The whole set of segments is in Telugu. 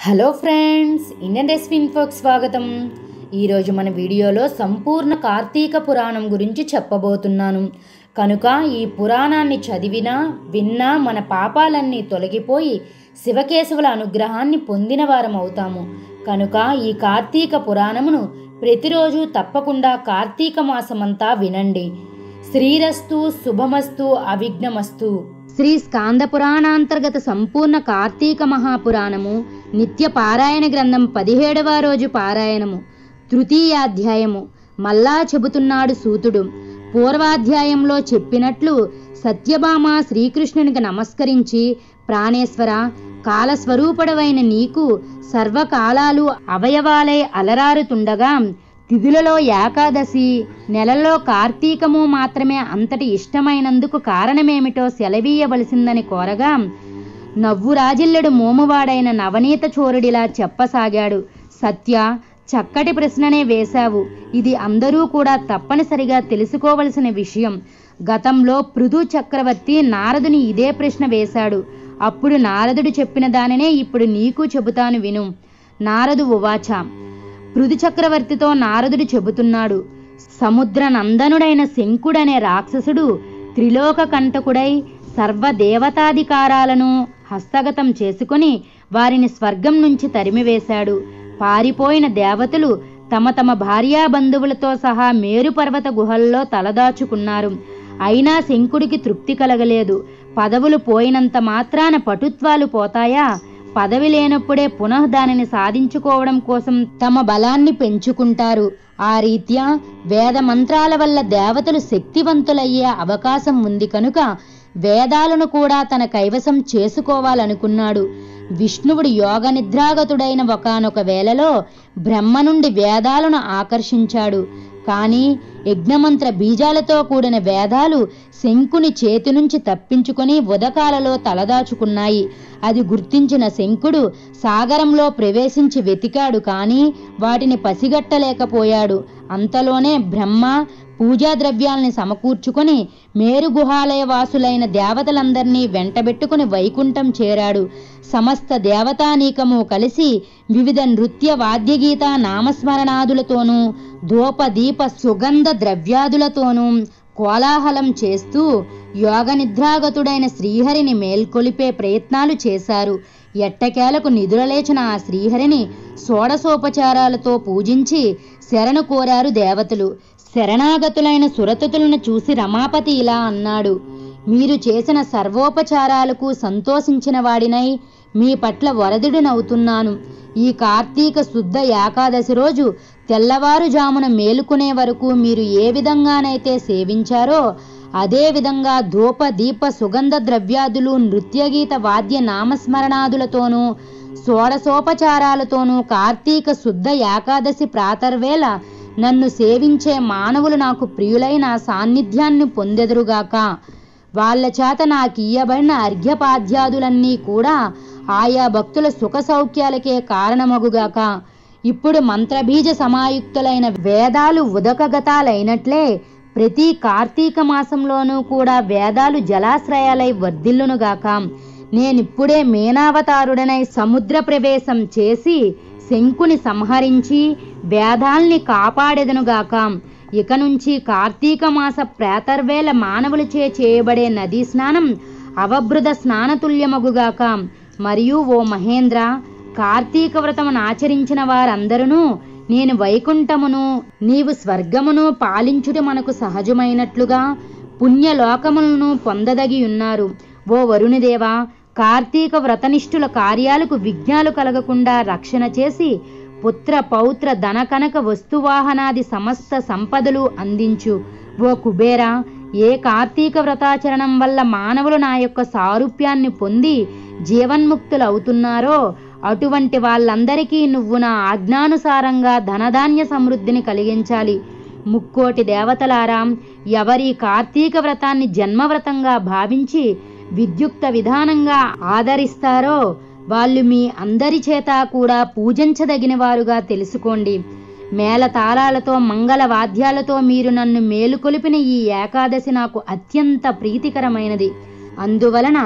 హలో ఫ్రెండ్స్ ఇండియన్ రెసిపీ ఇన్ఫోకి స్వాగతం ఈరోజు మన వీడియోలో సంపూర్ణ కార్తీక పురాణం గురించి చెప్పబోతున్నాను కనుక ఈ పురాణాన్ని చదివినా విన్నా మన పాపాలన్నీ తొలగిపోయి శివకేశవుల అనుగ్రహాన్ని పొందిన వారం అవుతాము కనుక ఈ కార్తీక పురాణమును ప్రతిరోజు తప్పకుండా కార్తీక మాసమంతా వినండి శ్రీరస్తు శుభమస్తు అవిఘ్నమస్తు శ్రీ స్కాంద పురాణాంతర్గత సంపూర్ణ కార్తీక మహాపురాణము నిత్య పారాయణ గ్రంథం పదిహేడవ రోజు పారాయణము తృతీయాధ్యాయము మల్లా చెబుతున్నాడు సూతుడు పూర్వాధ్యాయంలో చెప్పినట్లు సత్యభామ శ్రీకృష్ణునికి నమస్కరించి ప్రాణేశ్వర కాలస్వరూపుడవైన నీకు సర్వకాలాలు అవయవాలై అలరారుతుండగా తిథులలో ఏకాదశి నెలలో కార్తీకము మాత్రమే అంతటి ఇష్టమైనందుకు కారణమేమిటో సెలవీయవలసిందని కోరగా నవ్వు రాజిల్లెడు మోమువాడైన నవనీత చోరుడిలా చెప్పసాగాడు సత్య చక్కటి ప్రశ్ననే వేశావు ఇది అందరూ కూడా తప్పనిసరిగా తెలుసుకోవలసిన విషయం గతంలో పృథు చక్రవర్తి నారదుని ఇదే ప్రశ్న వేశాడు అప్పుడు నారదుడు చెప్పిన దానినే ఇప్పుడు నీకు చెబుతాను విను నారదు ఉవాచ పృథు చక్రవర్తితో నారదుడు చెబుతున్నాడు సముద్ర నందనుడైన శంకుడనే రాక్షసుడు త్రిలోక కంటకుడై సర్వ దేవతాధికారాలను హస్తగతం చేసుకుని వారిని స్వర్గం నుంచి తరిమివేశాడు పారిపోయిన దేవతలు తమ తమ భార్యాబంధువులతో సహా మేరు పర్వత గుహల్లో తలదాచుకున్నారు అయినా శంకుడికి తృప్తి కలగలేదు పదవులు పోయినంత మాత్రాన పటుత్వాలు పోతాయా పదవి లేనప్పుడే పునః దానిని సాధించుకోవడం కోసం తమ బలాన్ని పెంచుకుంటారు ఆ రీత్యా వేద మంత్రాల వల్ల దేవతలు శక్తివంతులయ్యే అవకాశం ఉంది కనుక వేదాలను కూడా తన కైవసం చేసుకోవాలనుకున్నాడు విష్ణువుడు యోగ నిద్రాగతుడైన ఒకనొక వేళలో బ్రహ్మ నుండి వేదాలను ఆకర్షించాడు కానీ యజ్ఞమంత్ర బీజాలతో కూడిన వేదాలు శంకుని చేతి నుంచి తప్పించుకొని ఉదకాలలో తలదాచుకున్నాయి అది గుర్తించిన శంకుడు సాగరంలో ప్రవేశించి వెతికాడు కానీ వాటిని పసిగట్టలేకపోయాడు అంతలోనే బ్రహ్మ పూజా ద్రవ్యాల్ని సమకూర్చుకొని మేరు గుహాలయ వాసులైన దేవతలందరినీ వెంటబెట్టుకుని వైకుంఠం చేరాడు సమస్త దేవతానీకము కలిసి వివిధ నృత్య వాద్యగీత నామస్మరణాదులతోనూ ధూప దీప సుగంధ ద్రవ్యాదులతోనూ కోలాహలం చేస్తూ యోగ నిద్రాగతుడైన శ్రీహరిని మేల్కొలిపే ప్రయత్నాలు చేశారు ఎట్టకేలకు నిదురలేచిన ఆ శ్రీహరిని షోడసోపచారాలతో పూజించి శరణు కోరారు దేవతలు శరణాగతులైన సురతులను చూసి రమాపతి ఇలా అన్నాడు మీరు చేసిన సర్వోపచారాలకు సంతోషించిన వాడినై మీ పట్ల వరదుడినవుతున్నాను ఈ కార్తీక శుద్ధ ఏకాదశి రోజు తెల్లవారుజామున మేలుకునే వరకు మీరు ఏ విధంగానైతే సేవించారో అదే విధంగా ధూప దీప సుగంధ ద్రవ్యాదులు నృత్యగీత వాద్య నామస్మరణాదులతోనూ షోడసోపచారాలతోనూ కార్తీక శుద్ధ ఏకాదశి ప్రాతర్వేళ నన్ను సేవించే మానవులు నాకు ప్రియులైన సాన్నిధ్యాన్ని పొందెదురుగాక వాళ్ళ చేత నాకు ఇయ్యబడిన అర్ఘ్యపాద్యాదులన్నీ కూడా ఆయా భక్తుల సుఖ సౌఖ్యాలకే కారణమగుగాక ఇప్పుడు మంత్రబీజ సమాయుక్తులైన వేదాలు ఉదకగతాలైనట్లే ప్రతి కార్తీక మాసంలోనూ కూడా వేదాలు జలాశ్రయాలై వర్ధిల్లునుగాక నేనిప్పుడే మేనావతారుడనై సముద్ర ప్రవేశం చేసి శంకుని సంహరించి వేదాల్ని కాపాడెదనుగాక ఇక నుంచి కార్తీక మాస ప్రాతర్వేళ మానవులచే చేయబడే నదీ స్నానం అవభృత స్నానతుల్యమగుగాక మరియు ఓ మహేంద్ర కార్తీక వ్రతమును ఆచరించిన వారందరూ నేను వైకుంఠమును నీవు స్వర్గమును పాలించుట మనకు సహజమైనట్లుగా పుణ్యలోకములను పొందదగి ఉన్నారు ఓ వరుణిదేవా కార్తీక వ్రతనిష్ఠుల కార్యాలకు విఘ్నాలు కలగకుండా రక్షణ చేసి పుత్ర పౌత్ర ధన కనక వస్తువాహనాది సమస్త సంపదలు అందించు ఓ కుబేరా ఏ కార్తీక వ్రతాచరణం వల్ల మానవులు నా యొక్క సారూప్యాన్ని పొంది జీవన్ముక్తులు అవుతున్నారో అటువంటి వాళ్ళందరికీ నువ్వు నా ఆజ్ఞానుసారంగా ధనధాన్య సమృద్ధిని కలిగించాలి ముక్కోటి దేవతలారా ఎవరి కార్తీక వ్రతాన్ని జన్మవ్రతంగా భావించి విద్యుక్త విధానంగా ఆదరిస్తారో వాళ్ళు మీ అందరి చేత కూడా పూజించదగిన వారుగా తెలుసుకోండి మేళ తాళాలతో మంగళ వాద్యాలతో మీరు నన్ను మేలుకొలిపిన ఈ ఏకాదశి నాకు అత్యంత ప్రీతికరమైనది అందువలన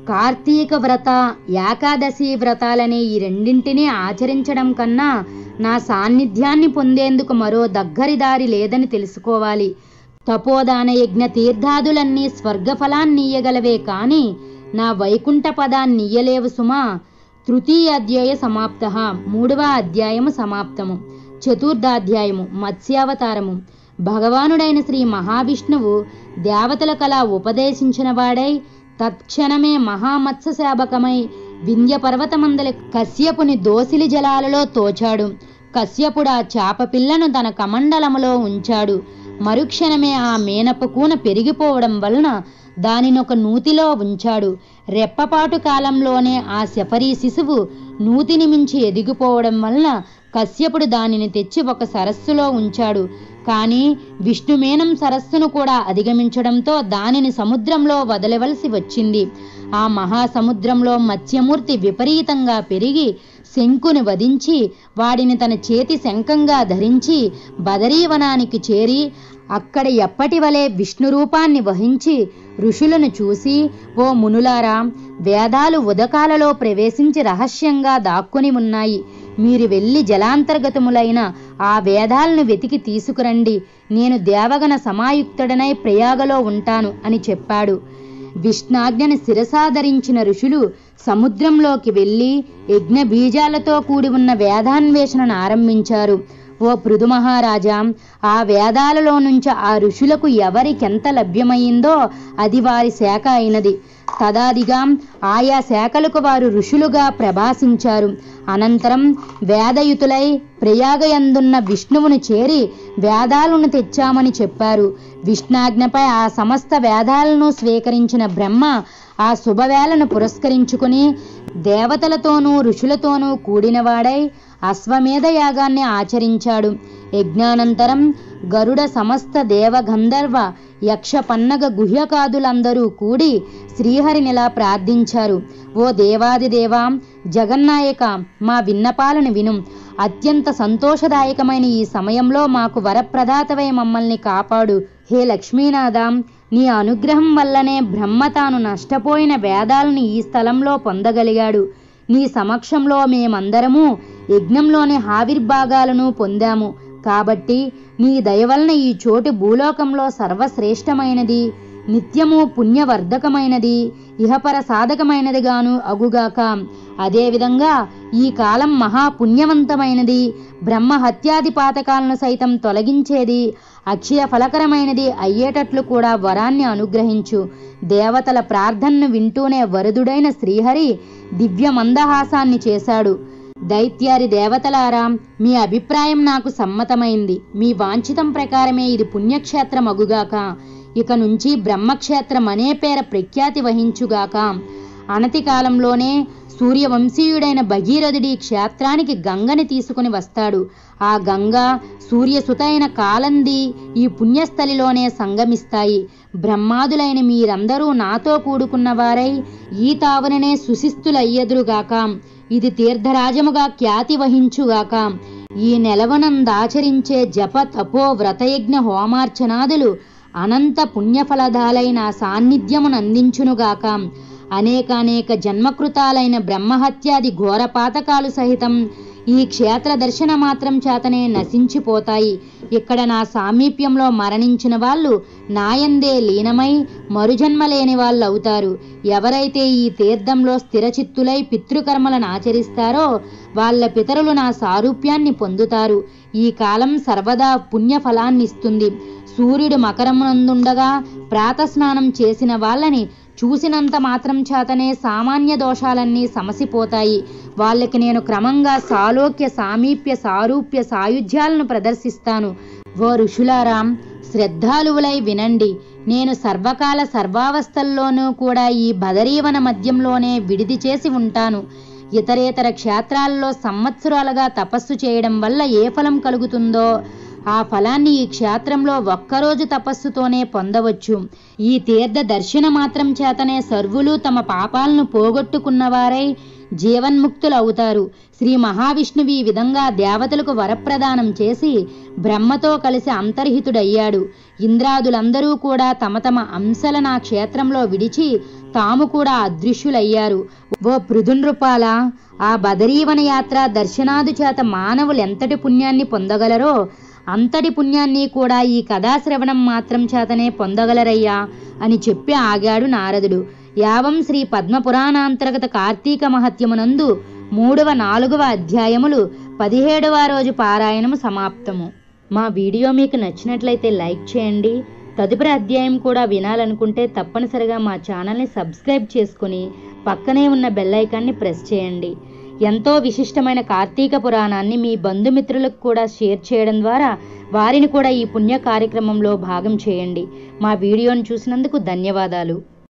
కార్తీక వ్రత ఏకాదశి వ్రతాలనే ఈ రెండింటినీ ఆచరించడం కన్నా నా సాన్నిధ్యాన్ని పొందేందుకు మరో దగ్గరి దారి లేదని తెలుసుకోవాలి తపోదాన యజ్ఞ తీర్థాదులన్నీ స్వర్గఫలాన్నియ్యగలవే కాని నా వైకుంఠ పదాన్నియ్యలేవు సుమా తృతీయ అధ్యాయ సమాప్త మూడవ అధ్యాయము సమాప్తము చతుర్థాధ్యాయము మత్స్యావతారము భగవానుడైన శ్రీ మహావిష్ణువు దేవతల కళ ఉపదేశించిన వాడై తత్క్షణమే మహామత్స్య శాపకమై వింధ్య పర్వతమందలి కశ్యపుని దోసిలి జలాలలో తోచాడు కశ్యపుడు ఆ చాప పిల్లను తన కమండలములో ఉంచాడు మరుక్షణమే ఆ మేనపు కూన పెరిగిపోవడం వలన దానినొక నూతిలో ఉంచాడు రెప్పపాటు కాలంలోనే ఆ శఫరీ శిశువు నూతిని మించి ఎదిగిపోవడం వలన కశ్యపుడు దానిని తెచ్చి ఒక సరస్సులో ఉంచాడు కానీ విష్ణుమేనం సరస్సును కూడా అధిగమించడంతో దానిని సముద్రంలో వదలవలసి వచ్చింది ఆ మహాసముద్రంలో మత్స్యమూర్తి విపరీతంగా పెరిగి శంకుని వధించి వాడిని తన చేతి శంఖంగా ధరించి బదరీవనానికి చేరి అక్కడ ఎప్పటి వలె విష్ణు రూపాన్ని వహించి ఋషులను చూసి ఓ మునులారా వేదాలు ఉదకాలలో ప్రవేశించి రహస్యంగా దాక్కుని ఉన్నాయి మీరు వెళ్ళి జలాంతర్గతములైన ఆ వేదాలను వెతికి తీసుకురండి నేను దేవగణ సమాయుక్తుడనై ప్రయాగలో ఉంటాను అని చెప్పాడు విష్ణాజ్ఞని శిరసాధరించిన ఋషులు సముద్రంలోకి వెళ్ళి యజ్ఞ బీజాలతో కూడి ఉన్న వేదాన్వేషణను ఆరంభించారు ఓ పృథు మహారాజా ఆ వేదాలలో నుంచి ఆ ఋషులకు ఎవరికెంత లభ్యమైందో అది వారి శాఖ అయినది తదాదిగా ఆయా శాఖలకు వారు ఋషులుగా ప్రభాసించారు అనంతరం వేదయుతులై ప్రయాగయందున్న విష్ణువును చేరి వేదాలను తెచ్చామని చెప్పారు విష్ణాజ్ఞపై ఆ సమస్త వేదాలను స్వీకరించిన బ్రహ్మ ఆ శుభవేళను పురస్కరించుకుని దేవతలతోనూ ఋషులతోనూ కూడినవాడై అశ్వమేధ యాగాన్ని ఆచరించాడు యజ్ఞానంతరం గరుడ సమస్త దేవగంధర్వ యక్ష పన్నగ గుహ్యకాదులందరూ కూడి శ్రీహరినిలా ప్రార్థించారు ఓ దేవాదిదేవా జగన్నాయక మా విన్నపాలను విను అత్యంత సంతోషదాయకమైన ఈ సమయంలో మాకు వరప్రదాతవై మమ్మల్ని కాపాడు హే లక్ష్మీనాథ నీ అనుగ్రహం వల్లనే బ్రహ్మ తాను నష్టపోయిన వేదాలను ఈ స్థలంలో పొందగలిగాడు నీ సమక్షంలో మేమందరము యజ్ఞంలోని ఆవిర్భాగాలను పొందాము కాబట్టి నీ దయ వలన ఈ చోటు భూలోకంలో సర్వశ్రేష్టమైనది నిత్యము పుణ్యవర్ధకమైనది ఇహపర సాధకమైనదిగాను అగుగాక అదేవిధంగా ఈ కాలం మహాపుణ్యవంతమైనది బ్రహ్మ హత్యాది పాతకాలను సైతం తొలగించేది అక్షయ ఫలకరమైనది అయ్యేటట్లు కూడా వరాన్ని అనుగ్రహించు దేవతల ప్రార్థనను వింటూనే వరుదుడైన శ్రీహరి దివ్య మందహాసాన్ని చేశాడు దైత్యారి దేవతలారా మీ అభిప్రాయం నాకు సమ్మతమైంది మీ వాంఛితం ప్రకారమే ఇది పుణ్యక్షేత్రం అగుగాక ఇక నుంచి బ్రహ్మక్షేత్రం అనే పేర ప్రఖ్యాతి వహించుగాక అనతి కాలంలోనే సూర్యవంశీయుడైన భగీరథుడి క్షేత్రానికి గంగని తీసుకుని వస్తాడు ఆ గంగ సూర్యసుత అయిన కాలంది ఈ పుణ్యస్థలిలోనే సంగమిస్తాయి బ్రహ్మాదులైన మీరందరూ నాతో కూడుకున్న వారై ఈ తావననే సుశిస్తులయ్యదురుగాక ఇది తీర్థరాజముగా ఖ్యాతి వహించుగాక ఈ నెలవనందాచరించే జప తపో వ్రతయజ్ఞ హోమార్చనాదులు అనంత పుణ్యఫలదాలైన సాన్నిధ్యమునందించునుగాక అనేకానేక జన్మకృతాలైన బ్రహ్మహత్యాది ఘోరపాతకాలు సహితం ఈ క్షేత్ర దర్శన మాత్రం చేతనే నశించిపోతాయి ఇక్కడ నా సామీప్యంలో మరణించిన వాళ్ళు నాయందే లీనమై మరుజన్మ లేని వాళ్ళు అవుతారు ఎవరైతే ఈ తీర్థంలో స్థిరచిత్తులై పితృకర్మలను ఆచరిస్తారో వాళ్ళ పితరులు నా సారూప్యాన్ని పొందుతారు ఈ కాలం సర్వదా పుణ్యఫలాన్నిస్తుంది సూర్యుడు మకరమునందుండగా ప్రాతస్నానం చేసిన వాళ్ళని చూసినంత మాత్రం చేతనే సామాన్య దోషాలన్నీ సమసిపోతాయి వాళ్ళకి నేను క్రమంగా సాలోక్య సామీప్య సారూప్య సాయుధ్యాలను ప్రదర్శిస్తాను ఓ ఋషులారాం శ్రద్ధాలువులై వినండి నేను సర్వకాల సర్వావస్థల్లోనూ కూడా ఈ బదరీవన మధ్యంలోనే విడిది చేసి ఉంటాను ఇతరేతర క్షేత్రాల్లో సంవత్సరాలుగా తపస్సు చేయడం వల్ల ఏ ఫలం కలుగుతుందో ఆ ఫలాన్ని ఈ క్షేత్రంలో ఒక్కరోజు తపస్సుతోనే పొందవచ్చు ఈ తీర్థ దర్శన మాత్రం చేతనే సర్వులు తమ పాపాలను పోగొట్టుకున్నవారై జీవన్ముక్తులు అవుతారు శ్రీ మహావిష్ణువు ఈ విధంగా దేవతలకు వరప్రదానం చేసి బ్రహ్మతో కలిసి అంతర్హితుడయ్యాడు ఇంద్రాదులందరూ కూడా తమ తమ అంశల నా క్షేత్రంలో విడిచి తాము కూడా అదృశ్యులయ్యారు ఓ పృథునృపాల ఆ బదరీవన యాత్ర దర్శనాదు చేత మానవులు ఎంతటి పుణ్యాన్ని పొందగలరో అంతటి పుణ్యాన్ని కూడా ఈ కథాశ్రవణం మాత్రం చేతనే పొందగలరయ్యా అని చెప్పి ఆగాడు నారదుడు యావం శ్రీ పద్మపురాణాంతర్గత కార్తీక మహత్యమునందు మూడవ నాలుగవ అధ్యాయములు పదిహేడవ రోజు పారాయణము సమాప్తము మా వీడియో మీకు నచ్చినట్లయితే లైక్ చేయండి తదుపరి అధ్యాయం కూడా వినాలనుకుంటే తప్పనిసరిగా మా ఛానల్ని సబ్స్క్రైబ్ చేసుకుని పక్కనే ఉన్న బెల్ ఐకాన్ని ప్రెస్ చేయండి ఎంతో విశిష్టమైన కార్తీక పురాణాన్ని మీ బంధుమిత్రులకు కూడా షేర్ చేయడం ద్వారా వారిని కూడా ఈ పుణ్య కార్యక్రమంలో భాగం చేయండి మా వీడియోను చూసినందుకు ధన్యవాదాలు